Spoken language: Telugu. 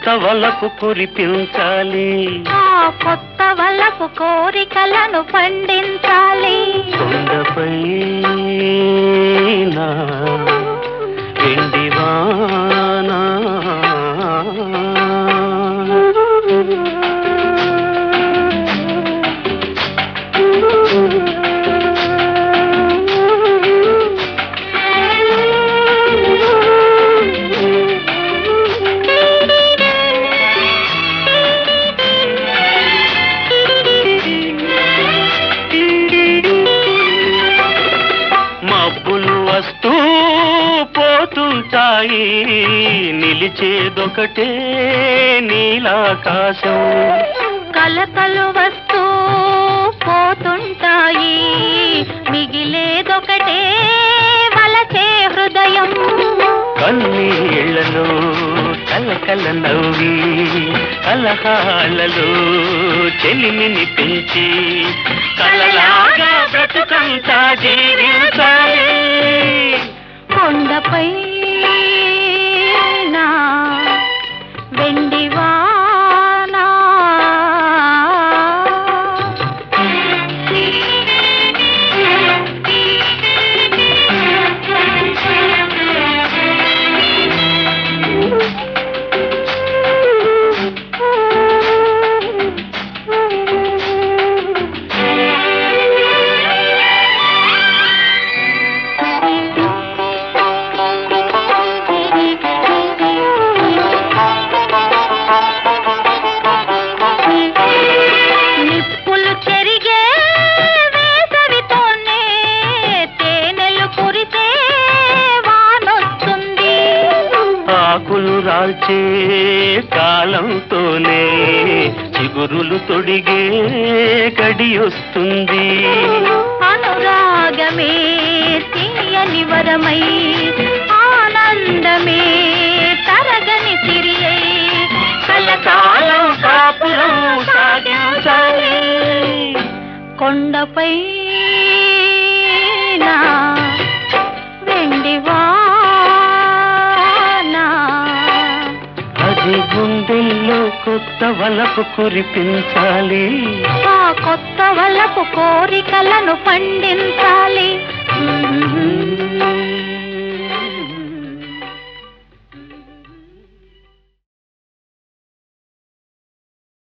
వలపు కురిపించాలి ఆ కొత్త వలపు కోరికలను పండించాలి కొండపై నా వెండి వానా మబ్బులు వస్తూ పోతుంటాయి నిలిచేదొకటే నీలాకాశం కలకలు వస్తూ పోతుంటాయి మిగిలేదొకటే వలచే హృదయం కన్నీళ్లలో కలకల నవ్వి కలహాలలో చెలిమిని పెంచి కలలాగా బ్రతుకంతా జీవించాలి కొండపై నా వెండి వానా నిప్పులు చెరిగే వేసవితోనే తేనెలు కురితే వానొస్తుంది ఆకులు రాల్చే కాలంతోనే చిగురులు తొడిగే గడియొస్తుంది అనురాగమే తీయని వరమై ఆనందమే తరగని సిరియై కలకాలం కాపురం సాగించాలి కొండపై నా వెండి వానా అది గుండెల్లో కొత్త వలపు కురిపించాలి ఆ కొత్త వలపు కోరికలను పండించాలి